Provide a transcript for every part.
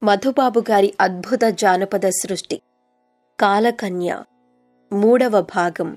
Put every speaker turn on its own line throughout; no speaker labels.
మధుబాబు గారి అద్భుత జానపద సృష్టి కాలకన్య మూడవ భాగం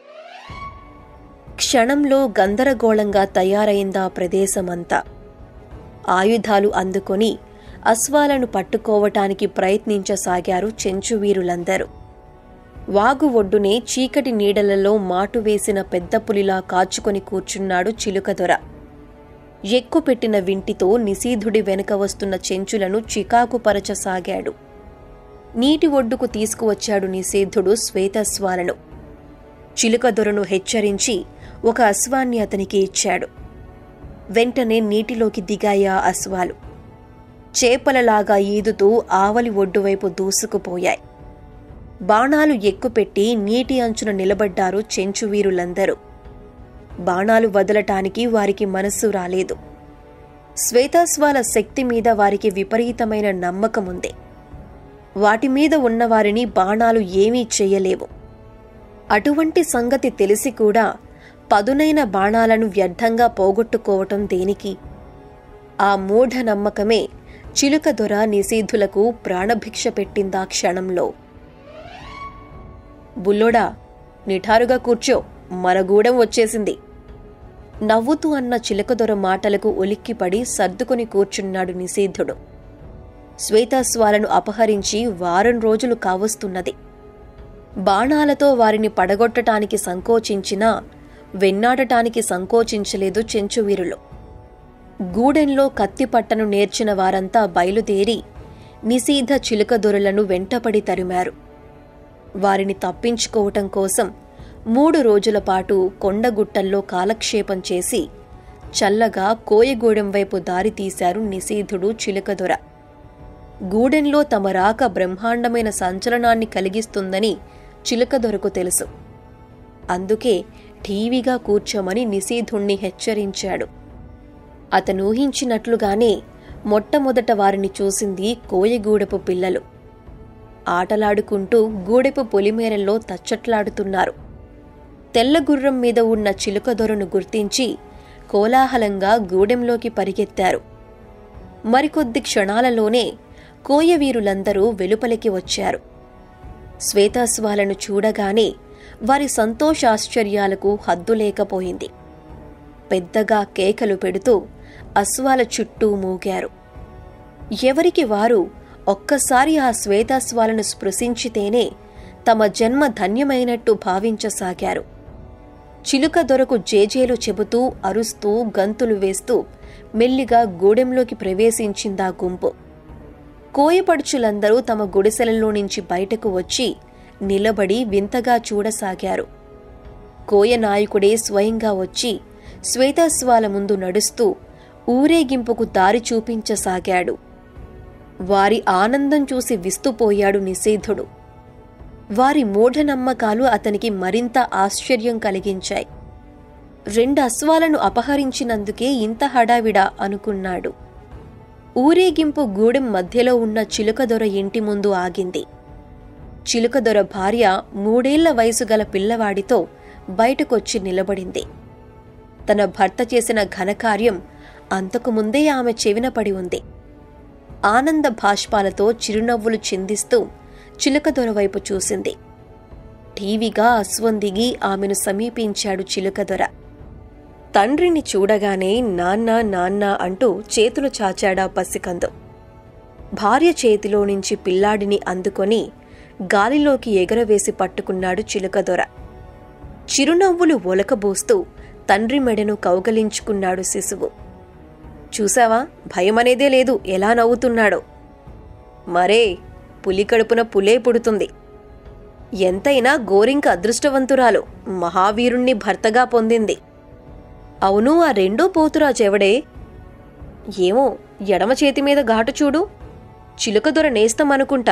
క్షణంలో గందరగోళంగా తయారైందా ప్రదేశమంతా ఆయుధాలు అందుకొని అశ్వాలను పట్టుకోవటానికి ప్రయత్నించసాగారు చెంచువీరులందరూ వాగు ఒడ్డునే చీకటి నీడలలో మాటు వేసిన పెద్ద పులిలా కాచుకొని కూర్చున్నాడు చిలుకదొర ఎక్కుపెట్టిన వింటితో నిశీధుడి వెనుక వస్తున్న చెంచులను చికాకుపరచసాగాడు నీటి ఒడ్డుకు తీసుకువచ్చాడు నిషేధుడు శ్వేతస్వాలను చిలుకదొరను హెచ్చరించి ఒక అశ్వాన్ని అతనికి ఇచ్చాడు వెంటనే నీటిలోకి దిగాయా అశ్వాలు చేపలలాగా ఈదుతూ ఆవలి ఒడ్డువైపు దూసుకుపోయాయి బాణాలు ఎక్కుపెట్టి నీటి అంచున నిలబడ్డారు చెంచువీరులందరూ బాణాలు వదలటానికి వారికి మనస్సు రాలేదు శ్వేతాస్వాల శక్తి మీద వారికి విపరీతమైన నమ్మకముంది వాటి మీద ఉన్నవారిని బాణాలు ఏమీ చెయ్యలేవు అటువంటి సంగతి తెలిసి కూడా పదునైన బాణాలను వ్యర్థంగా పోగొట్టుకోవటం దేనికి ఆ మూఢ నమ్మకమే చిలుక దొర నిషీధులకు ప్రాణభిక్ష పెట్టిందా క్షణంలో బుల్లోడా నిఠారుగా కూర్చో మన గూడెం వచ్చేసింది నవ్వుతూ అన్న చిలకదొర మాటలకు ఉలిక్కిపడి సర్దుకుని కూర్చున్నాడు నిషేధుడు శ్వేతాస్వాలను అపహరించి వారం రోజులు కావస్తున్నది బాణాలతో వారిని పడగొట్టటానికి సంకోచించినా వెన్నాడటానికి సంకోచించలేదు చెంచువీరులు గూడెంలో కత్తిపట్టను నేర్చిన వారంతా బయలుదేరి నిశీధ చిలుకదొరలను వెంటపడి తరిమారు వారిని తప్పించుకోవటం కోసం మూడు రోజుల పాటు కొండగుట్టల్లో కాలక్షేపం చేసి చల్లగా కోయగూడెం వైపు దారి తీశారు నిశీధుడు చిలుకదొర గూడెంలో తమ రాక బ్రహ్మాండమైన సంచలనాన్ని కలిగిస్తుందని చిలుకదొరకు తెలుసు అందుకే ఠీవిగా కూర్చోమని నిశీధుణ్ణి హెచ్చరించాడు అతనూహించినట్లుగానే మొట్టమొదట వారిని చూసింది కోయగూడెపు పిల్లలు ఆటలాడుకుంటూ గూడెపు పొలిమేరల్లో తచ్చట్లాడుతున్నారు తెల్లగుర్రం మీద ఉన్న చిలుకదొరను గుర్తించి కోలాహలంగా గూడెంలోకి పరిగెత్తారు మరికొద్ది క్షణాలలోనే కోయవీరులందరూ వెలుపలికి వచ్చారు శ్వేతాస్వాలను చూడగానే వారి సంతోషాశ్చర్యాలకు హద్దు లేకపోయింది పెద్దగా కేకలు పెడుతూ అశ్వాల చుట్టూ మూగారు ఎవరికి వారు ఒక్కసారి ఆ శ్వేతాస్వాలను స్పృశించితేనే తమ జన్మ ధన్యమైనట్టు భావించసాగారు చిలుక దొరకు జేజేలు చెబుతూ అరుస్తూ గంతులు వేస్తూ మెల్లిగా గూడెంలోకి ప్రవేశించిందా గుంపు కోయపడుచులందరూ తమ గుడిసెలలో నుంచి బయటకు వచ్చి నిలబడి వింతగా చూడసాగారు కోయ నాయకుడే స్వయంగా వచ్చి శ్వేతాస్వాల ముందు నడుస్తూ ఊరేగింపుకు దారి చూపించసాగాడు వారి ఆనందం చూసి విస్తుపోయాడు నిషేధుడు వారి మూఢనమ్మకాలు అతనికి మరింత ఆశ్చర్యం కలిగించాయి రెండు అశ్వాలను అపహరించినందుకే ఇంత హడావిడా అనుకున్నాడు ఊరేగింపు గూడెం మధ్యలో ఉన్న చిలుకదొర ఇంటి ముందు ఆగింది చిలుకదొర భార్య మూడేళ్ల వయసు గల పిల్లవాడితో బయటకొచ్చి నిలబడింది తన భర్త చేసిన ఘనకార్యం అంతకుముందే ఆమె చెవిన పడి ఉంది ఆనంద భాష్పాలతో చిరునవ్వులు చిందిస్తూ చిలుకదొర వైపు చూసింది టీవీగా అశ్వం దిగి ఆమెను సమీపించాడు చిలుకదొర తండ్రిని చూడగానే నాన్న నాన్న అంటూ చేతులు చాచాడా పసికందు భార్య చేతిలో నుంచి పిల్లాడిని అందుకొని గాలిలోకి ఎగరవేసి పట్టుకున్నాడు చిలుకదొర చిరునవ్వులు ఒలకబోస్తూ తండ్రి మెడను కౌగలించుకున్నాడు శిశువు చూసావా భయమనేదే లేదు ఎలా నవ్వుతున్నాడో మరే పులి కడుపున పులే పుడుతుంది ఎంతైనా గోరింక అదృష్టవంతురాలు మహావీరుణ్ణి భర్తగా పొందింది అవును ఆ రెండో పోతురాజెవడే ఏమో ఎడమ చేతి మీద ఘాటు చూడు చిలుకదొర నేస్తమనుకుంటా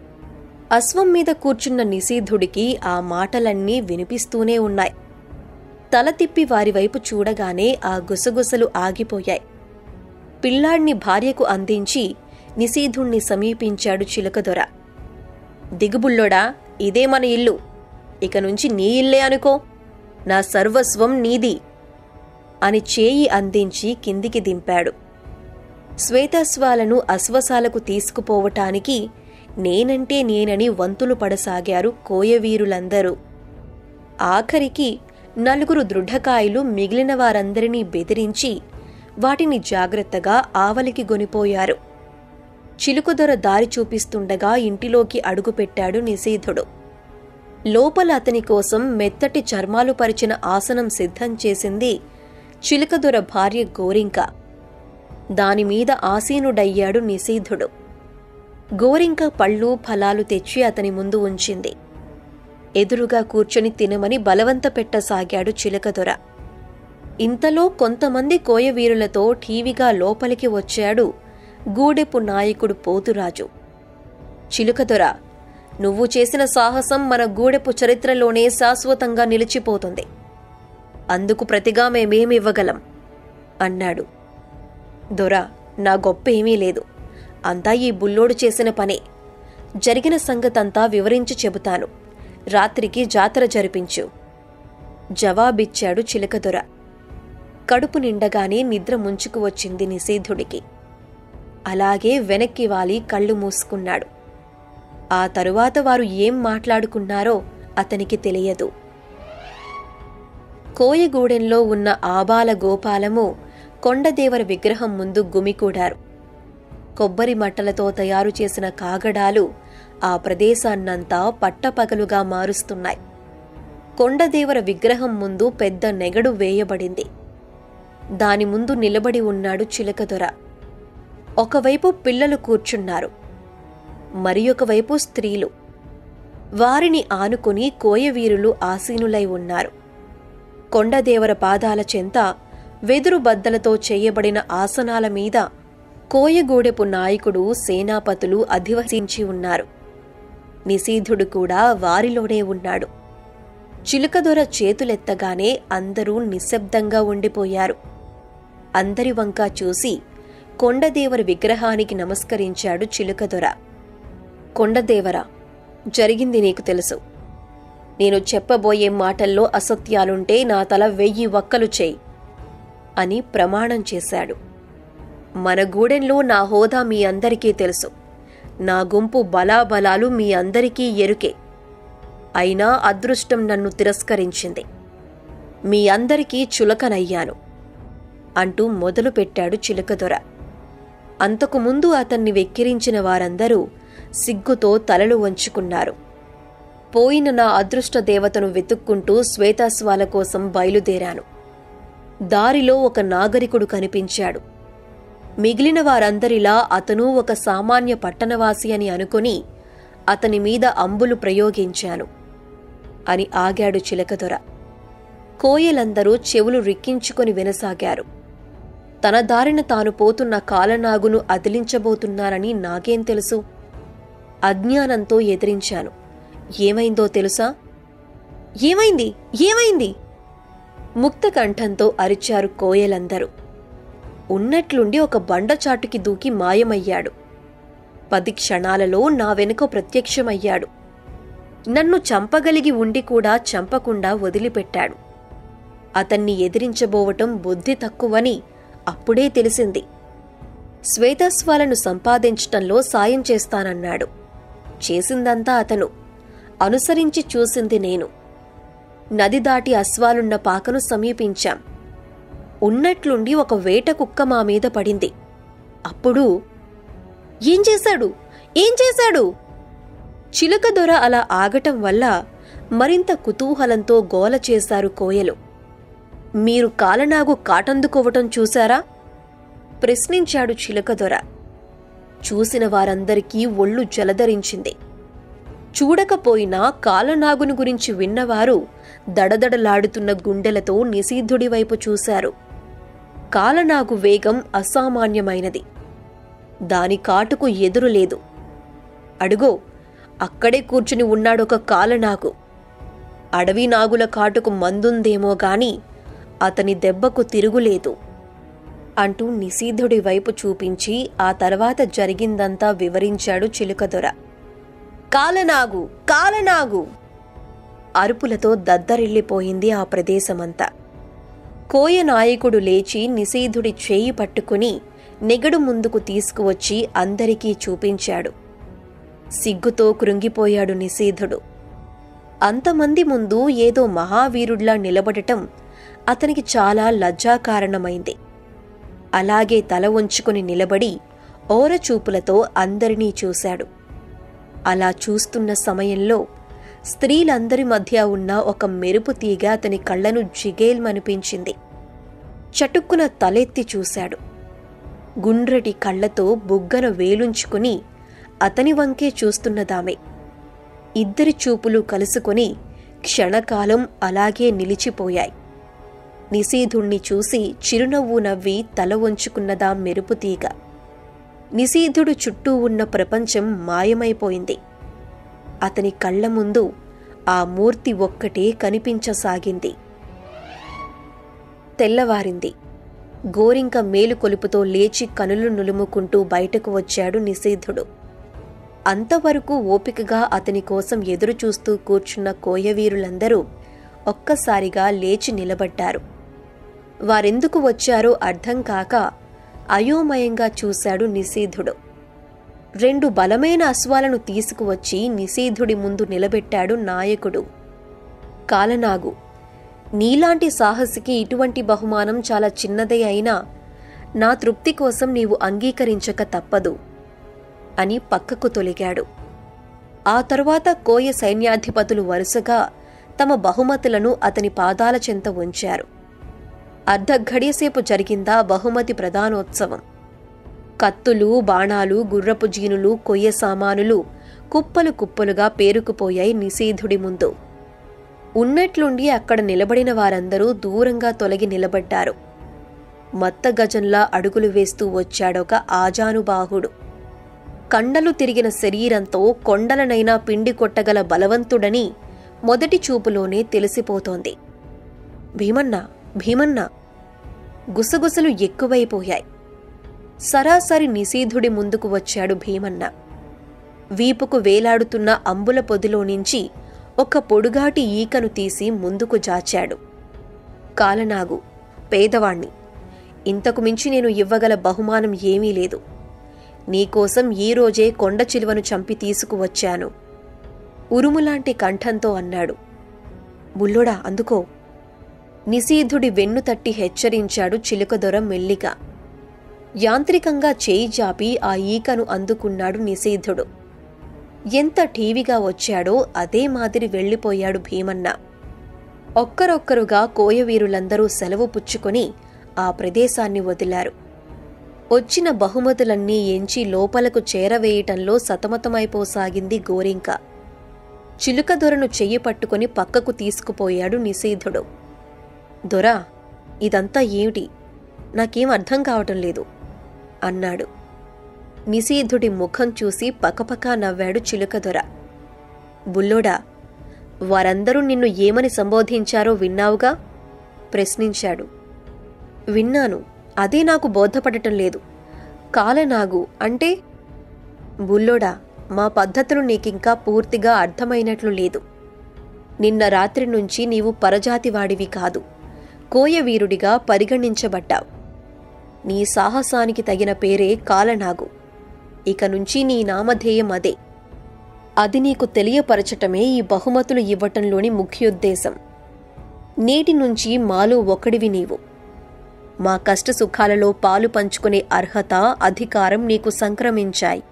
అశ్వం మీద కూర్చున్న నిశీధుడికి ఆ మాటలన్నీ వినిపిస్తూనే ఉన్నాయి తల తిప్పి వారి వైపు చూడగానే ఆ గుసగుసలు ఆగిపోయాయి పిల్లాడ్ని భార్యకు అందించి నిశీధుణ్ణి సమీపించాడు చిలకదొర దిగుబుల్లోడా ఇదే మన ఇల్లు ఇక నుంచి నీ ఇల్లే అనుకో నా సర్వస్వం నీది అని చేయి అందించి కిందికి దింపాడు శ్వేతస్వాలను అశ్వసాలకు తీసుకుపోవటానికి నేనంటే నేనని వంతులు పడసాగారు కోయవీరులందరూ ఆఖరికి నలుగురు దృఢకాయలు మిగిలిన వారందరినీ బెదిరించి వాటిని జాగ్రత్తగా ఆవలికి గొనిపోయారు చిలుకుదొర దారి చూపిస్తుండగా ఇంటిలోకి అడుగుపెట్టాడు నిశీధుడు లోపల అతని కోసం మెత్తటి చర్మాలు పరిచిన ఆసనం సిద్ధం చేసింది చిలుకదొర భార్య గోరింక దానిమీద ఆసీనుడయ్యాడు నిశీధుడు గోరింక పళ్ళు ఫలాలు తెచ్చి అతని ముందు ఉంచింది ఎదురుగా కూర్చొని తినమని బలవంత పెట్టసాగాడు చిలకదొర ఇంతలో కొంతమంది కోయవీరులతో ఠీవిగా లోపలికి వచ్చాడు గూడెపు నాయకుడు పోతురాజు చిలుకదొర నువ్వు చేసిన సాహసం మన గూడెపు చరిత్రలోనే శాశ్వతంగా నిలిచిపోతుంది అందుకు ప్రతిగా మేమేమివ్వగలం అన్నాడు దొర నా గొప్ప ఏమీ లేదు అంతా ఈ బుల్లోడు చేసిన పనే జరిగిన సంగతంతా వివరించి చెబుతాను రాత్రికి జాతర జరిపించు జవాబిచ్చాడు చిలకదొర కడుపు నిండగానే నిద్ర ముంచుకు వచ్చింది నిషేధుడికి అలాగే వెనక్కి వాలి కళ్ళు మూసుకున్నాడు ఆ తరువాత వారు ఏం మాట్లాడుకున్నారో అతనికి తెలియదు కోయగూడెంలో ఉన్న ఆబాల గోపాలము కొండదేవర విగ్రహం ముందు గుమికూడారు కొబ్బరి మట్టలతో తయారు చేసిన కాగడాలు ఆ ప్రదేశాన్నంతా పట్టపగలుగా మారుస్తున్నాయి కొండదేవర విగ్రహం ముందు పెద్ద నెగడు వేయబడింది దాని ముందు నిలబడి ఉన్నాడు చిలకదొర ఒకవైపు పిల్లలు కూర్చున్నారు మరి ఒకవైపు స్త్రీలు వారిని ఆనుకుని కోయవీరులు ఆసీనులై ఉన్నారు కొండదేవర పాదాల చెంత వెదురు బద్దలతో చేయబడిన ఆసనాల మీద కోయగూడెపు నాయకుడు సేనాపతులు అధివసించి ఉన్నారు నిశీధుడు కూడా వారిలోనే ఉన్నాడు చిలుకదొర చేతులెత్తగానే అందరూ నిశ్శబ్దంగా ఉండిపోయారు అందరి వంకా చూసి కొండదేవర విగ్రహానికి నమస్కరించాడు చిలుకదొర కొండదేవర జరిగింది నీకు తెలుసు నేను చెప్పబోయే మాటల్లో అసత్యాలుంటే నా తల వెయ్యి వక్కలు చేయి అని ప్రమాణం చేశాడు మన గూడెంలో నా హోదా మీ అందరికీ తెలుసు నా గుంపు బలాబలాలు మీ అందరికీ ఎరుకే అయినా అదృష్టం నన్ను తిరస్కరించింది మీ అందరికీ చులకనయ్యాను అంటూ మొదలుపెట్టాడు చిలుకదొర అంతకుముందు అతన్ని వెక్కిరించిన వారందరూ సిగ్గుతో తలలు వంచుకున్నారు పోయిన నా అదృష్ట దేవతను వెతుక్కుంటూ శ్వేతాస్వాల కోసం బయలుదేరాను దారిలో ఒక నాగరికుడు కనిపించాడు మిగిలిన వారందరిలా అతను ఒక సామాన్య పట్టణవాసి అని అనుకుని అతని మీద అంబులు ప్రయోగించాను అని ఆగాడు చిలకదొర కోయలందరూ చెవులు రిక్కించుకొని వినసాగారు తన దారిన తాను పోతున్న కాలనాగును అదిలించబోతున్నానని నాకేం తెలుసు అజ్ఞానంతో ఎదిరించాను ఏమైందో తెలుసా ఏమైంది ఏమైంది ముక్త కంఠంతో అరిచారు కోయలందరూ ఉన్నట్లుండి ఒక బండచాటుకి దూకి మాయమయ్యాడు పది క్షణాలలో నా వెనుక ప్రత్యక్షమయ్యాడు నన్ను చంపగలిగి ఉండి కూడా చంపకుండా వదిలిపెట్టాడు అతన్ని ఎదిరించబోవటం బుద్ధి తక్కువని అప్పుడే తెలిసింది శ్వేతస్వాలను సంపాదించటంలో సాయం చేస్తానన్నాడు చేసిందంతా అతను అనుసరించి చూసింది నేను నది దాటి అశ్వాలున్న పాకను సమీపించాం ఉన్నట్లుండి ఒక వేట కుక్క మా మీద పడింది అప్పుడు ఏం చేశాడు ఏం చేశాడు చిలుక దొర అలా ఆగటం వల్ల మరింత కుతూహలంతో గోల చేశారు కోయలు మీరు కాలనాగు కాటందుకోవటం చూశారా ప్రశ్నించాడు చిలకదొర చూసిన వారందరికీ ఒళ్ళు జలధరించింది చూడకపోయినా కాలనాగుని గురించి విన్నవారు దడదడలాడుతున్న గుండెలతో నిశీధుడి వైపు చూశారు కాలనాగు వేగం అసామాన్యమైనది దాని కాటుకు ఎదురులేదు అడుగో అక్కడే కూర్చుని ఉన్నాడొక కాలనాగు అడవి నాగుల కాటుకు మందుందేమో గాని అతని దెబ్బకు తిరుగులేదు అంటూ నిశీధుడి వైపు చూపించి ఆ తర్వాత జరిగిందంతా వివరించాడు చిలుకదొర కాలనాగు కాలనాగు అరుపులతో దద్దరిల్లిపోయింది ఆ ప్రదేశమంతా కోయ నాయకుడు లేచి నిశీధుడి చేయి పట్టుకుని నెగడు ముందుకు తీసుకువచ్చి అందరికీ చూపించాడు సిగ్గుతో కృంగిపోయాడు నిశీధుడు అంతమంది ముందు ఏదో మహావీరుడ్లా నిలబడటం అతనికి చాలా లజ్జాకారణమైంది అలాగే తల వంచుకుని నిలబడి ఓరచూపులతో అందరినీ చూశాడు అలా చూస్తున్న సమయంలో స్త్రీలందరి మధ్య ఉన్న ఒక మెరుపు తీగ అతని కళ్ళను జిగేల్మనిపించింది చటుక్కున తలెత్తి చూశాడు గుండ్రటి కళ్ళతో బుగ్గన వేలుంచుకుని అతని వంకే చూస్తున్నదామె ఇద్దరి చూపులు కలుసుకొని క్షణకాలం అలాగే నిలిచిపోయాయి నిశీధుణ్ణి చూసి చిరునవ్వు నవ్వి తల వంచుకున్నదా మెరుపుతీగ నిశీధుడు చుట్టూ ఉన్న ప్రపంచం మాయమైపోయింది అతని కళ్ళ ముందు ఆ మూర్తి ఒక్కటే కనిపించసాగింది తెల్లవారింది గోరింక మేలుకొలుపుతో లేచి కనులు నులుముకుంటూ బయటకు వచ్చాడు నిశీధుడు అంతవరకు ఓపికగా అతని కోసం ఎదురుచూస్తూ కూర్చున్న కోయవీరులందరూ ఒక్కసారిగా లేచి నిలబడ్డారు వారెందుకు వచ్చారో అర్థం కాక అయోమయంగా చూశాడు నిశీధుడు రెండు బలమైన అశ్వాలను తీసుకువచ్చి నిశీధుడి ముందు నిలబెట్టాడు నాయకుడు కాలనాగు నీలాంటి సాహసికి ఇటువంటి బహుమానం చాలా చిన్నదే అయినా నా తృప్తి కోసం నీవు అంగీకరించక తప్పదు అని పక్కకు తొలిగాడు ఆ తరువాత కోయ సైన్యాధిపతులు వరుసగా తమ బహుమతులను అతని పాదాల చెంత ఉంచారు అర్ధఘడియసేపు జరిగిందా బహుమతి ప్రధానోత్సవం కత్తులు బాణాలు గుర్రపు జీనులు కొయ్య సామానులు కుప్పలు కుప్పలుగా పేరుకుపోయాయి నిశీధుడి ముందు ఉన్నట్లుండి అక్కడ నిలబడిన వారందరూ దూరంగా తొలగి నిలబడ్డారు మత్త గజంలా అడుగులు వేస్తూ వచ్చాడొక ఆజానుబాహుడు కండలు తిరిగిన శరీరంతో కొండలనైనా పిండి కొట్టగల బలవంతుడని మొదటి చూపులోనే తెలిసిపోతోంది భీమన్న భీమన్న గుసగుసలు ఎక్కువైపోయాయి సరాసరి నిశీధుడి ముందుకు వచ్చాడు భీమన్న వీపుకు వేలాడుతున్న అంబుల పొదిలో నుంచి ఒక పొడుగాటి ఈకను తీసి ముందుకు జాచాడు కాలనాగు పేదవాణ్ణి ఇంతకు మించి నేను ఇవ్వగల బహుమానం ఏమీ లేదు నీకోసం ఈరోజే కొండ చిలువను చంపి తీసుకువచ్చాను ఉరుములాంటి కంఠంతో అన్నాడు బుల్లోడా అందుకో నిశీధుడి వెన్ను తట్టి హెచ్చరించాడు చిలుకదొర మెల్లిగా యాంత్రికంగా చేయి జాపి ఆ ఈకను అందుకున్నాడు నిశీధుడు ఎంత ఠీవిగా వచ్చాడో అదే మాదిరి వెళ్ళిపోయాడు భీమన్న ఒక్కరొక్కరుగా కోయవీరులందరూ సెలవు పుచ్చుకొని ఆ ప్రదేశాన్ని వదిలారు వచ్చిన బహుమతులన్నీ ఎంచి లోపలకు చేరవేయటంలో సతమతమైపోసాగింది గోరింక చిలుక దొరను చెయ్యి పట్టుకుని పక్కకు తీసుకుపోయాడు నిశీధుడు దొరా ఇదంతా ఏమిటి నాకేం అర్థం కావటం లేదు అన్నాడు నిశీధుడి ముఖం చూసి పకపకా నవ్వాడు చిలుకదొర బుల్లోడా వారందరూ నిన్ను ఏమని సంబోధించారో విన్నావుగా ప్రశ్నించాడు విన్నాను అదే నాకు బోధపడటం లేదు కాలనాగు అంటే బుల్లోడా మా పద్ధతులు నీకింకా పూర్తిగా అర్థమైనట్లు లేదు నిన్న రాత్రి నుంచి నీవు పరజాతివాడివి కాదు కోయవీరుడిగా పరిగణించబడ్డావు నీ సాహసానికి తగిన పేరే కాలనాగు ఇక నుంచి నీ నామధేయం అదే అది నీకు తెలియపరచటమే ఈ బహుమతులు ఇవ్వటంలోని ముఖ్యోద్దేశం నేటి నుంచి మాలో ఒకడివి నీవు మా కష్ట సుఖాలలో పాలు పంచుకునే అర్హత అధికారం నీకు సంక్రమించాయి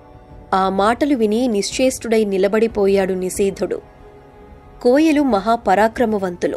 ఆ మాటలు విని నిశ్చేష్టుడై నిలబడిపోయాడు నిశీధుడు కోయలు మహాపరాక్రమవంతులు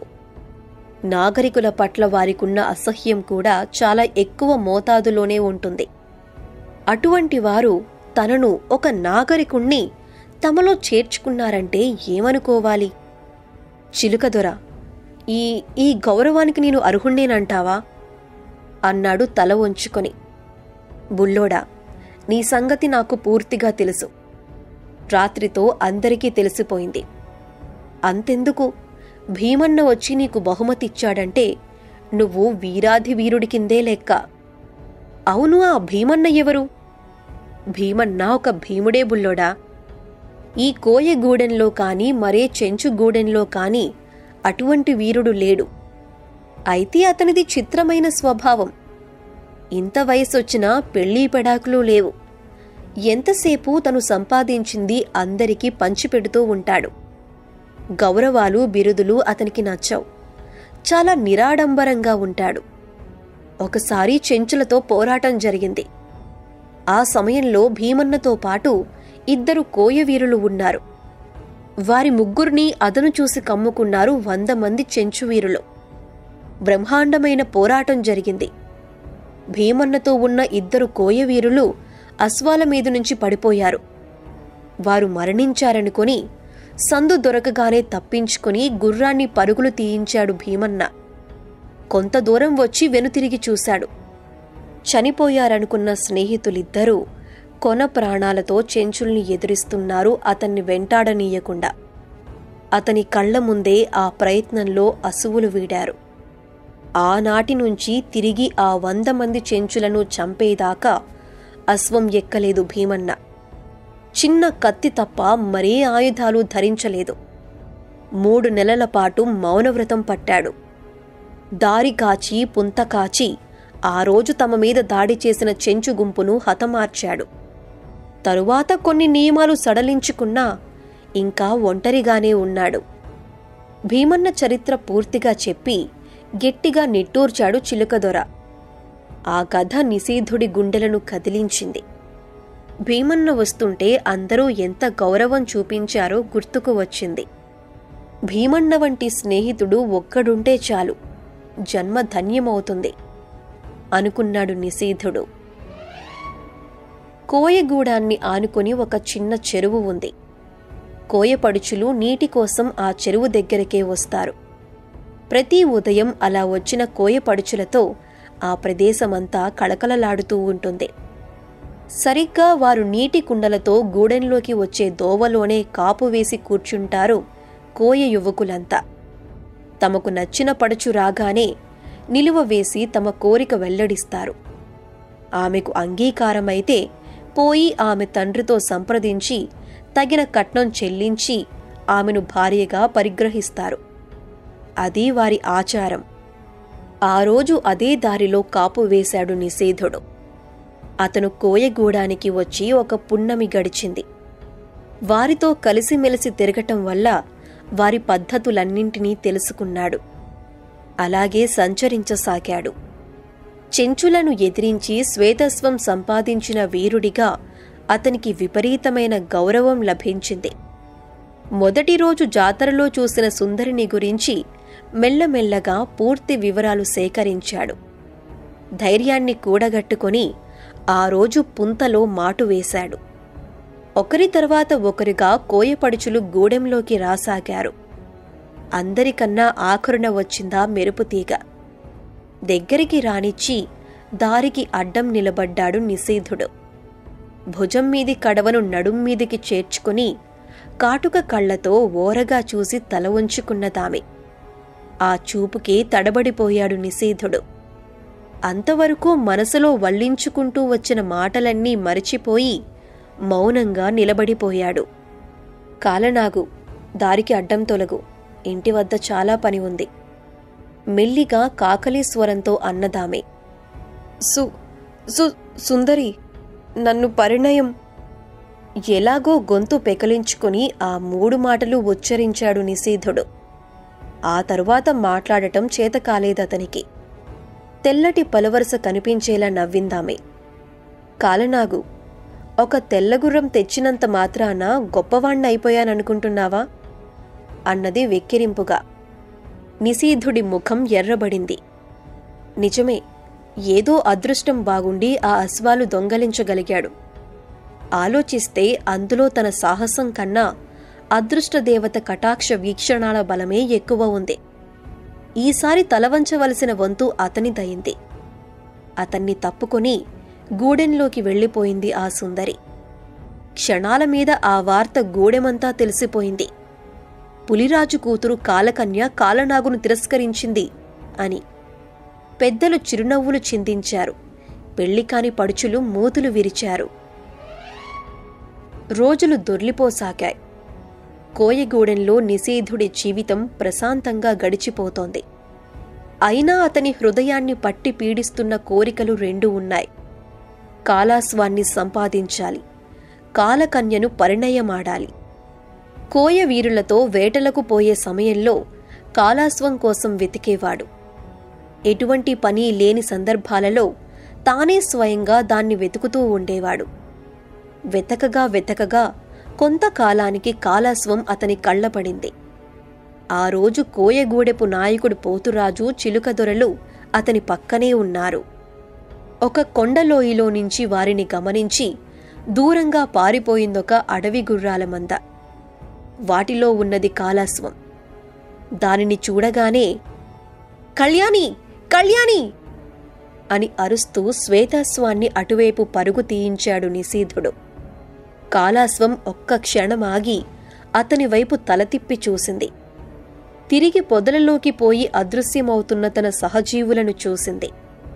నాగరికుల పట్ల వారికున్న అసహ్యం కూడా చాలా ఎక్కువ మోతాదులోనే ఉంటుంది అటువంటి వారు తనను ఒక నాగరికుణ్ణి తమలో చేర్చుకున్నారంటే ఏమనుకోవాలి చిలుకదొర ఈ ఈ గౌరవానికి నేను అర్హుణ్ణేనంటావా అన్నాడు తల వంచుకొని బుల్లోడా నీ సంగతి నాకు పూర్తిగా తెలుసు రాత్రితో అందరికీ తెలిసిపోయింది అంతెందుకు భీమన్న వచ్చి నీకు బహుమతి ఇచ్చాడంటే నువ్వు వీరాధి వీరుడి కిందే లెక్క అవును ఆ భీమన్న ఎవరు భీమన్న ఒక భీముడే బుల్లోడా ఈ కోయగూడెంలో కాని మరే చెంచుగూడెంలో కాని అటువంటి వీరుడు లేడు అయితే అతనిది చిత్రమైన స్వభావం ఇంత వయసొచ్చినా పెళ్లి పెడాకులు లేవు ఎంతసేపు తను సంపాదించింది అందరికీ పంచిపెడుతూ ఉంటాడు గౌరవాలు బిరుదులు అతనికి నచ్చవు చాలా నిరాడంబరంగా ఉంటాడు ఒకసారి చెంచులతో పోరాటం జరిగింది ఆ సమయంలో భీమన్నతో పాటు ఇద్దరు కోయవీరులు ఉన్నారు వారి ముగ్గురిని అదను చూసి కమ్ముకున్నారు వంద మంది చెంచువీరులు బ్రహ్మాండమైన పోరాటం జరిగింది భీమన్నతో ఉన్న ఇద్దరు కోయవీరులు అశ్వాల మీద నుంచి పడిపోయారు వారు మరణించారనుకొని సందు దొరకగానే తప్పించుకుని గుర్రాన్ని పరుగులు తీయించాడు భీమన్న కొంత దూరం వచ్చి వెనుతిరిగి చూశాడు చనిపోయారనుకున్న స్నేహితులిద్దరూ కొన ప్రాణాలతో చెంచుల్ని ఎదురిస్తున్నారు అతన్ని వెంటాడనీయకుండా అతని కళ్ల ముందే ఆ ప్రయత్నంలో అసువులు వీడారు ఆనాటి నుంచి తిరిగి ఆ వంద మంది చెంచులను చంపేదాకా అశ్వం ఎక్కలేదు భీమన్న చిన్న కత్తి తప్ప మరే ఆయుధాలు ధరించలేదు మూడు నెలల పాటు మౌనవ్రతం పట్టాడు దారి కాచి పుంత కాచి ఆ రోజు తమ మీద దాడి చేసిన చెంచు గుంపును హతమార్చాడు తరువాత కొన్ని నియమాలు సడలించుకున్నా ఇంకా ఒంటరిగానే ఉన్నాడు భీమన్న చరిత్ర పూర్తిగా చెప్పి గట్టిగా నిట్టూర్చాడు చిలుకదొర ఆ కథ నిషీధుడి గుండెలను కదిలించింది భీమన్న వస్తుంటే అందరూ ఎంత గౌరవం చూపించారో గుర్తుకు వచ్చింది భీమన్న వంటి స్నేహితుడు ఒక్కడుంటే చాలు జన్మ ధన్యమవుతుంది అనుకున్నాడు నిషీధుడు కోయగూడాన్ని ఆనుకొని ఒక చిన్న చెరువు ఉంది కోయపడుచులు నీటి కోసం ఆ చెరువు దగ్గరకే వస్తారు ప్రతి ఉదయం అలా వచ్చిన కోయపడుచులతో ఆ ప్రదేశమంతా కళకళలాడుతూ ఉంటుంది సరిగ్గా వారు నీటి కుండలతో గూడెంలోకి వచ్చే దోవలోనే కాపు వేసి కూర్చుంటారు కోయ యువకులంతా తమకు నచ్చిన పడుచు రాగానే నిలువ వేసి తమ కోరిక వెల్లడిస్తారు ఆమెకు అంగీకారమైతే పోయి ఆమె తండ్రితో సంప్రదించి తగిన కట్నం చెల్లించి ఆమెను భార్యగా పరిగ్రహిస్తారు అది వారి ఆచారం ఆ రోజు అదే దారిలో కాపు వేశాడు నిషేధుడు అతను కోయగూడానికి వచ్చి ఒక పున్నమి గడిచింది వారితో కలిసిమెలిసి తిరగటం వల్ల వారి పద్ధతులన్నింటినీ తెలుసుకున్నాడు అలాగే సంచరించసాగాడు చెంచులను ఎదిరించి శ్వేతస్వం సంపాదించిన వీరుడిగా అతనికి విపరీతమైన గౌరవం లభించింది మొదటి రోజు జాతరలో చూసిన సుందరిని గురించి మెల్లమెల్లగా పూర్తి వివరాలు సేకరించాడు ధైర్యాన్ని కూడగట్టుకొని ఆ రోజు పుంతలో మాటు వేశాడు ఒకరి తర్వాత ఒకరిగా కోయపడుచులు గూడెంలోకి రాసాగారు అందరికన్నా ఆఖరున వచ్చిందా మెరుపుతీగ దగ్గరికి రానిచ్చి దారికి అడ్డం నిలబడ్డాడు నిషేధుడు భుజం మీది కడవను నడుం మీదికి చేర్చుకుని కాటుక కళ్లతో ఓరగా చూసి తల ఉంచుకున్నదామె ఆ చూపుకే తడబడిపోయాడు నిషేధుడు అంతవరకు మనసులో వల్లించుకుంటూ వచ్చిన మాటలన్నీ మరిచిపోయి మౌనంగా నిలబడిపోయాడు కాలనాగు దారికి అడ్డం తొలగు ఇంటి వద్ద చాలా పని ఉంది మెల్లిగా కాకలి స్వరంతో అన్నదామే సు సు సుందరి నన్ను పరిణయం ఎలాగో గొంతు పెకలించుకుని ఆ మూడు మాటలు ఉచ్చరించాడు నిషేధుడు ఆ తరువాత మాట్లాడటం చేత కాలేదతనికి తెల్లటి పలువరస కనిపించేలా నవ్విందామే కాలనాగు ఒక తెల్లగుర్రం తెచ్చినంత మాత్రాన గొప్పవాణ్ణైపోయాననుకుంటున్నావా అన్నది వెక్కిరింపుగా నిషీధుడి ముఖం ఎర్రబడింది నిజమే ఏదో అదృష్టం బాగుండి ఆ అశ్వాలు దొంగలించగలిగాడు ఆలోచిస్తే అందులో తన సాహసం కన్నా అదృష్టదేవత కటాక్ష వీక్షణాల బలమే ఎక్కువ ఉంది ఈసారి తలవంచవలసిన వంతు అతనిదయింది అతన్ని తప్పుకొని గూడెంలోకి వెళ్ళిపోయింది ఆ సుందరి క్షణాల మీద ఆ వార్త గూడెమంతా తెలిసిపోయింది పులిరాజు కూతురు కాలకన్య కాలనాగును తిరస్కరించింది అని పెద్దలు చిరునవ్వులు చిందించారు పెళ్లికాని పడుచులు మూతులు విరిచారు రోజులు దొర్లిపోసాగాయి కోయగూడెంలో నిషేధుడి జీవితం ప్రశాంతంగా గడిచిపోతోంది అయినా అతని హృదయాన్ని పట్టి పీడిస్తున్న కోరికలు రెండు ఉన్నాయి కాలాస్వాన్ని సంపాదించాలి కాలకన్యను పరిణయమాడాలి కోయ వీరులతో వేటలకు పోయే సమయంలో కాలాస్వం కోసం వెతికేవాడు ఎటువంటి పని లేని సందర్భాలలో తానే స్వయంగా దాన్ని వెతుకుతూ ఉండేవాడు వెతకగా వెతకగా కొంతకాలానికి కాలాస్వం అతని కళ్ళపడింది ఆ రోజు కోయగూడెపు నాయకుడు పోతురాజు చిలుకదొరలు అతని పక్కనే ఉన్నారు ఒక కొండలోయలో నుంచి వారిని గమనించి దూరంగా పారిపోయిందొక అడవి గుర్రాల మంద వాటిలో ఉన్నది కాలాస్వం దానిని చూడగానే కళ్యాణి కళ్యాణి అని అరుస్తూ శ్వేతాస్వాన్ని అటువైపు పరుగు తీయించాడు నిశీధుడు కాలాస్వం ఒక్క క్షణమాగి అతని వైపు తల తిప్పి చూసింది తిరిగి పొదలలోకి పోయి అదృశ్యమవుతున్న తన సహజీవులను చూసింది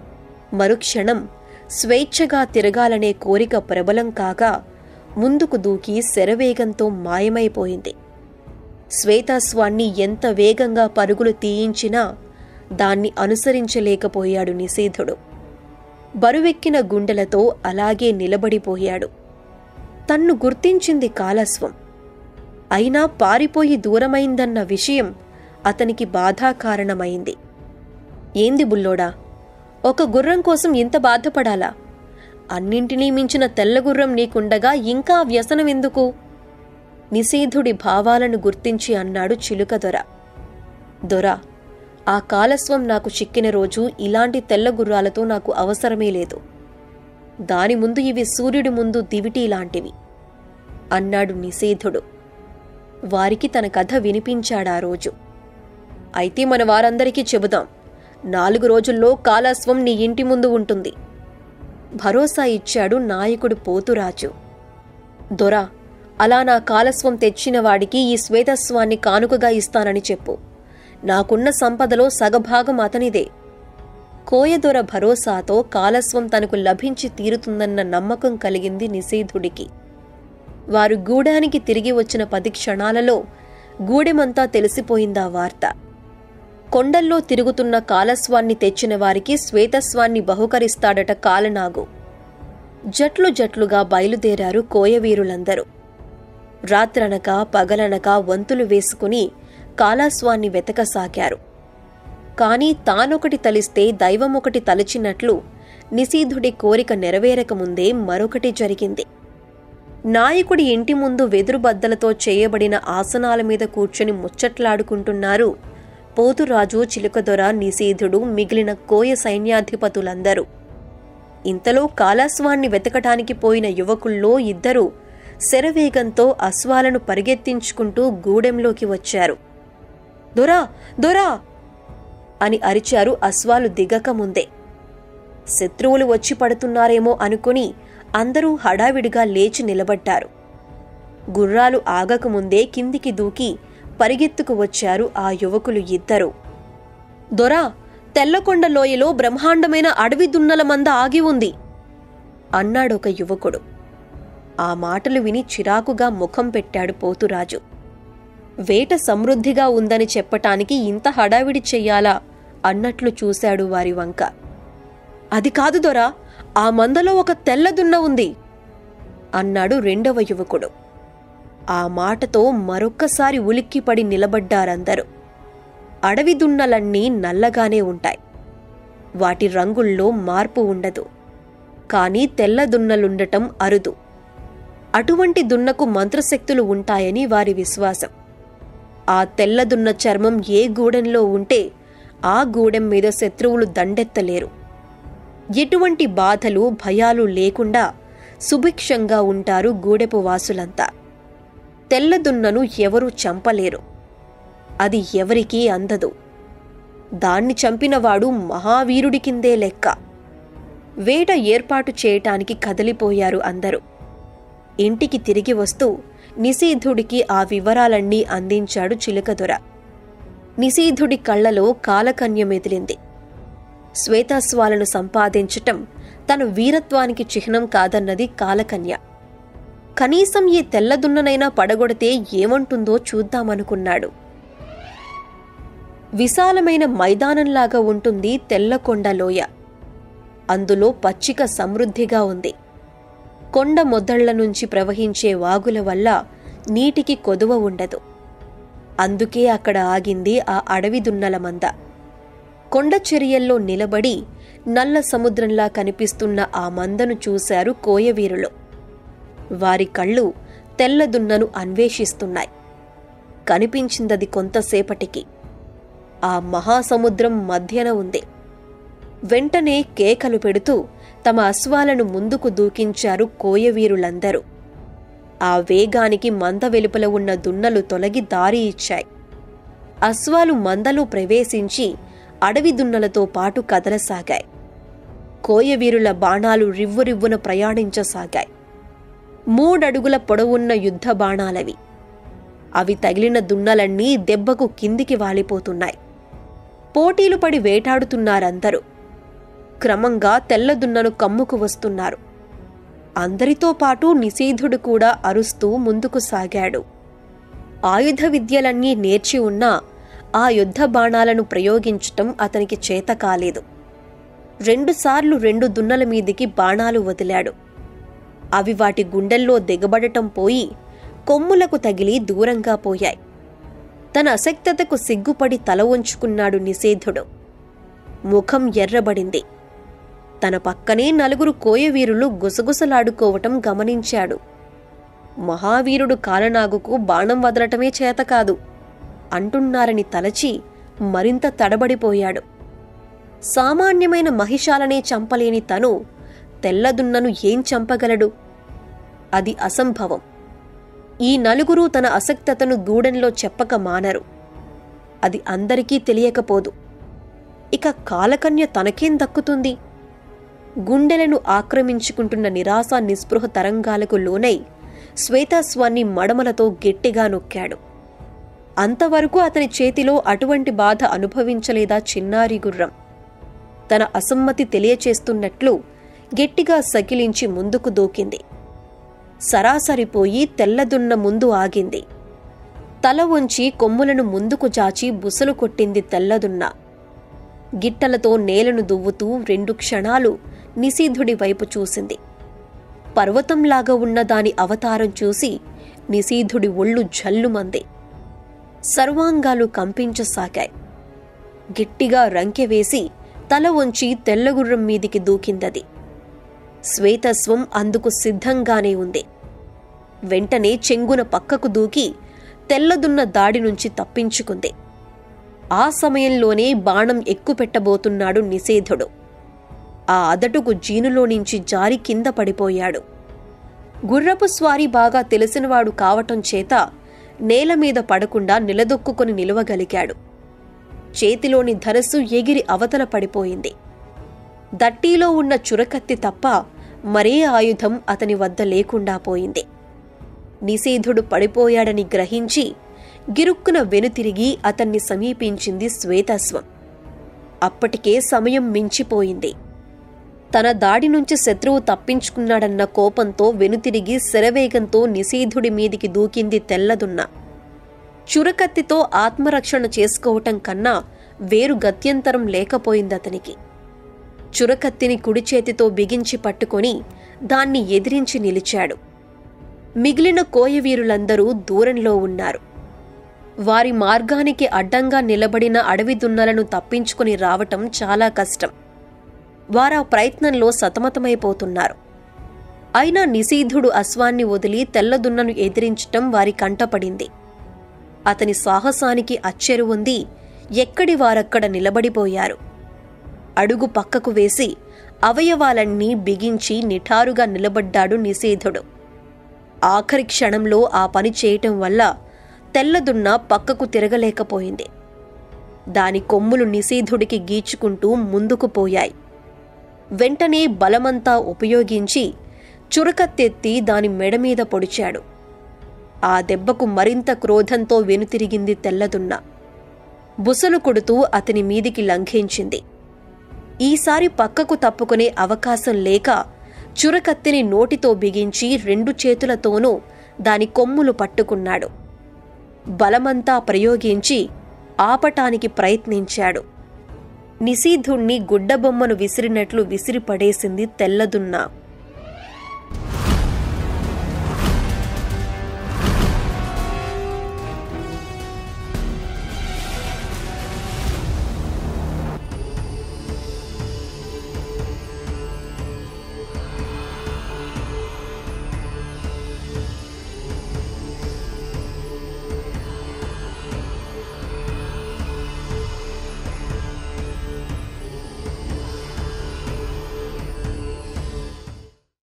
మరుక్షణం స్వేచ్ఛగా తిరగాలనే కోరిక ప్రబలం కాగా ముందుకు దూకి శరవేగంతో మాయమైపోయింది శ్వేతాస్వాన్ని ఎంత వేగంగా పరుగులు తీయించినా దాన్ని అనుసరించలేకపోయాడు నిషేధుడు బరువెక్కిన గుండెలతో అలాగే నిలబడిపోయాడు తన్ను గుర్తించింది కాలస్వం అయినా పారిపోయి దూరమైందన్న విషయం అతనికి బాధాకారణమైంది ఏంది బుల్లోడా ఒక గుర్రం కోసం ఇంత బాధపడాలా అన్నింటినీ మించిన తెల్లగుర్రం నీకుండగా ఇంకా వ్యసనమెందుకు నిషేధుడి భావాలను గుర్తించి అన్నాడు చిలుక దొర దొర ఆ కాలస్వం నాకు చిక్కిన రోజు ఇలాంటి తెల్ల గుర్రాలతో నాకు అవసరమే లేదు దాని ముందు ఇవి సూర్యుడి ముందు దివిటీ లాంటివి అన్నాడు నిషేధుడు వారికి తన కథ వినిపించాడా రోజు అయితే మన వారందరికీ చెబుదాం నాలుగు రోజుల్లో కాలాస్వం నీ ఇంటి ముందు ఉంటుంది భరోసా ఇచ్చాడు నాయకుడు పోతురాజు దొరా అలా నా కాలస్వం తెచ్చిన వాడికి ఈ శ్వేతస్వాన్ని కానుకగా ఇస్తానని చెప్పు నాకున్న సంపదలో సగభాగం అతనిదే కోయదొర భరోసాతో కాలస్వం తనకు లభించి తీరుతుందన్న నమ్మకం కలిగింది నిషేధుడికి వారు గూడానికి తిరిగి వచ్చిన పది క్షణాలలో గూడెమంతా తెలిసిపోయిందా వార్త కొండల్లో తిరుగుతున్న కాలస్వాన్ని తెచ్చిన వారికి శ్వేతస్వాన్ని బహుకరిస్తాడట కాలనాగు జట్లు జట్లుగా బయలుదేరారు కోయవీరులందరూ రాత్రనక పగలనక వంతులు వేసుకుని కాలాస్వాన్ని వెతకసాగారు కాని తానొకటి తలిస్తే దైవం ఒకటి తలచినట్లు నిశీధుడి కోరిక నెరవేరకముందే మరొకటి జరిగింది నాయకుడి ఇంటి ముందు వెదురుబద్దలతో చేయబడిన ఆసనాల మీద కూర్చొని ముచ్చట్లాడుకుంటున్నారు పోతురాజు చిలుకదొర నిశీధుడు మిగిలిన కోయ సైన్యాధిపతులందరూ ఇంతలో కాలాస్వాన్ని వెతకటానికి పోయిన యువకుల్లో ఇద్దరు శరవేగంతో అశ్వాలను పరిగెత్తించుకుంటూ గూడెంలోకి వచ్చారు దొరా దొరా అని అరిచారు అశ్వాలు దిగక ముందే శత్రువులు వచ్చి పడుతున్నారేమో అనుకుని అందరూ హడావిడిగా లేచి నిలబడ్డారు గుర్రాలు ఆగకముందే కిందికి దూకి పరిగెత్తుకు వచ్చారు ఆ యువకులు ఇద్దరు దొరా తెల్లకొండ లోయలో బ్రహ్మాండమైన అడవి దున్నల మంద ఆగి ఉంది అన్నాడొక యువకుడు ఆ మాటలు విని చిరాకుగా ముఖం పెట్టాడు పోతురాజు వేట సమృద్ధిగా ఉందని చెప్పటానికి ఇంత హడావిడి చెయ్యాలా అన్నట్లు చూశాడు వారి వంక అది కాదు దొరా ఆ మందలో ఒక తెల్లదున్న ఉంది అన్నాడు రెండవ యువకుడు ఆ మాటతో మరొక్కసారి ఉలిక్కిపడి నిలబడ్డారందరూ అడవి దున్నలన్నీ నల్లగానే ఉంటాయి వాటి రంగుల్లో మార్పు ఉండదు కానీ తెల్ల దున్నలుండటం అరుదు అటువంటి దున్నకు మంత్రశక్తులు ఉంటాయని వారి విశ్వాసం ఆ తెల్లదున్న చర్మం ఏ గూడెంలో ఉంటే ఆ గూడెం మీద శత్రువులు దండెత్తలేరు ఎటువంటి బాధలు భయాలు లేకుండా సుభిక్షంగా ఉంటారు గూడెపు వాసులంతా తెల్లదున్నను ఎవరూ చంపలేరు అది ఎవరికీ అందదు దాన్ని చంపినవాడు మహావీరుడి కిందే లెక్క వేట ఏర్పాటు చేయటానికి కదిలిపోయారు అందరూ ఇంటికి తిరిగి వస్తూ నిశీధుడికి ఆ వివరాలన్నీ అందించాడు చిలుకదొర నిశీధుడి కళ్ళలో కాలకన్య మెదిలింది శ్వేతాస్వాలను సంపాదించటం తన వీరత్వానికి చిహ్నం కాదన్నది కాలకన్య కనీసం ఈ తెల్లదున్ననైనా పడగొడితే ఏమంటుందో చూద్దామనుకున్నాడు విశాలమైన మైదానంలాగా ఉంటుంది తెల్లకొండ లోయ అందులో పచ్చిక సమృద్ధిగా ఉంది కొండ మొద్దళ్ల నుంచి ప్రవహించే వాగుల వల్ల నీటికి కొదువ ఉండదు అందుకే అక్కడ ఆగింది ఆ అడవి దున్నల మంద కొండ చర్యల్లో నిలబడి నల్ల సముద్రంలా కనిపిస్తున్న ఆ మందను చూశారు కోయవీరులు వారి కళ్ళు తెల్లదున్నను అన్వేషిస్తున్నాయి కనిపించిందది కొంతసేపటికి ఆ మహాసముద్రం మధ్యన ఉంది వెంటనే కేకలు పెడుతూ తమ అశ్వాలను ముందుకు దూకించారు కోయవీరులందరూ ఆ వేగానికి మంద వెలుపల ఉన్న దున్నలు తొలగి దారి ఇచ్చాయి అశ్వాలు మందలో ప్రవేశించి అడవి దున్నలతో పాటు కదలసాగాయి కోయవీరుల బాణాలు రివ్వురివ్వున ప్రయాణించసాగాయి మూడడుగుల పొడవున్న యుద్ధ బాణాలవి అవి తగిలిన దున్నలన్నీ దెబ్బకు కిందికి వాలిపోతున్నాయి పోటీలు పడి వేటాడుతున్నారందరూ క్రమంగా తెల్లదున్నను కమ్ముకు వస్తున్నారు అందరితో పాటు నిషేధుడు కూడా అరుస్తూ ముందుకు సాగాడు ఆయుధ విద్యలన్నీ నేర్చి ఉన్నా ఆ యుద్ధ బాణాలను ప్రయోగించటం అతనికి చేత కాలేదు రెండుసార్లు రెండు దున్నల మీదికి బాణాలు వదిలాడు అవి వాటి గుండెల్లో దిగబడటం పోయి కొమ్ములకు తగిలి దూరంగా పోయాయి తన అసక్తతకు సిగ్గుపడి తల వంచుకున్నాడు నిషేధుడు ముఖం ఎర్రబడింది తన పక్కనే నలుగురు కోయవీరులు గుసగుసలాడుకోవటం గమనించాడు మహావీరుడు కాలనాగుకు బాణం వదలటమే చేత కాదు అంటున్నారని తలచి మరింత తడబడిపోయాడు సామాన్యమైన మహిషాలనే చంపలేని తను తెల్లదున్నను ఏం చంపగలడు అది అసంభవం ఈ నలుగురు తన అసక్తతను గూడెంలో చెప్పక మానరు అది అందరికీ తెలియకపోదు ఇక కాలకన్య తనకేం దక్కుతుంది గుండెలను ఆక్రమించుకుంటున్న నిరాశ నిస్పృహ తరంగాలకు లోనై శ్వేతాస్వాన్ని మడమలతో గట్టిగా నొక్కాడు అంతవరకు అతని చేతిలో అటువంటి బాధ అనుభవించలేదా చిన్నారి గుర్రం తన అసమ్మతి తెలియచేస్తున్నట్లు గట్టిగా సకిలించి ముందుకు దూకింది సరాసరిపోయి తెల్లదున్న ముందు ఆగింది తల వంచి కొమ్ములను ముందుకు జాచి బుసలు కొట్టింది తెల్లదున్న గిట్టలతో నేలను దువ్వుతూ రెండు క్షణాలు నిశీధుడి వైపు చూసింది పర్వతంలాగా ఉన్న దాని అవతారం చూసి నిశీధుడి ఒళ్ళు జల్లుమంది సర్వాంగాలు కంపించసాగాయి గట్టిగా రంకెవేసి తల వంచి తెల్లగుర్రం మీదికి దూకిందది శ్వేతస్వం అందుకు సిద్ధంగానే ఉంది వెంటనే చెంగున పక్కకు దూకి తెల్లదున్న దాడి నుంచి తప్పించుకుంది ఆ సమయంలోనే బాణం ఎక్కుపెట్టబోతున్నాడు నిషేధుడు ఆ అదటుకు జీనులో నుంచి జారి కింద పడిపోయాడు గుర్రపు స్వారీ బాగా తెలిసినవాడు కావటం చేత నేల మీద పడకుండా నిలదొక్కుకొని నిలవగలిగాడు చేతిలోని ధరస్సు ఎగిరి అవతల పడిపోయింది దట్టీలో ఉన్న చురకత్తి తప్ప మరే ఆయుధం అతని వద్ద లేకుండా పోయింది నిషేధుడు పడిపోయాడని గ్రహించి గిరుక్కున వెనుతిరిగి అతన్ని సమీపించింది శ్వేతాస్వం అప్పటికే సమయం మించిపోయింది తన దాడి నుంచి శత్రువు తప్పించుకున్నాడన్న కోపంతో వెనుతిరిగి శరవేగంతో నిషేధుడి మీదికి దూకింది తెల్లదున్న చురకత్తితో ఆత్మరక్షణ చేసుకోవటం కన్నా వేరు గత్యంతరం లేకపోయిందతనికి చురకత్తిని కుడి చేతితో బిగించి పట్టుకొని దాన్ని ఎదిరించి నిలిచాడు మిగిలిన కోయవీరులందరూ దూరంలో ఉన్నారు వారి మార్గానికి అడ్డంగా నిలబడిన అడవి దున్నలను తప్పించుకుని రావటం చాలా కష్టం వారా ప్రయత్నంలో సతమతమైపోతున్నారు అయినా నిషీధుడు అశ్వాన్ని వదిలి తెల్లదున్నను ఎదిరించటం వారి కంటపడింది అతని సాహసానికి అచ్చెరు ఉంది ఎక్కడి వారక్కడ నిలబడిపోయారు అడుగు పక్కకు వేసి అవయవాలన్నీ బిగించి నిఠారుగా నిలబడ్డాడు నిషేధుడు ఆఖరి క్షణంలో ఆ పని చేయటం వల్ల తెల్లదున్న పక్కకు తిరగలేకపోయింది దాని కొమ్ములు నిషేధుడికి గీచుకుంటూ ముందుకు పోయాయి వెంటనే బలమంతా ఉపయోగించి చురకత్తెత్తి దాని మెడ మీద పొడిచాడు ఆ దెబ్బకు మరింత క్రోధంతో వెనుతిరిగింది తెల్లదున్న బుసలు కొడుతూ అతని మీదికి లంఘించింది ఈసారి పక్కకు తప్పుకునే అవకాశం లేక చురకత్తిని నోటితో బిగించి రెండు చేతులతోనూ దాని కొమ్ములు పట్టుకున్నాడు బలమంతా ప్రయోగించి ఆపటానికి ప్రయత్నించాడు నిశీధుణ్ణి గుడ్డబొమ్మను విసిరినట్లు విసిరిపడేసింది తెల్లదున్న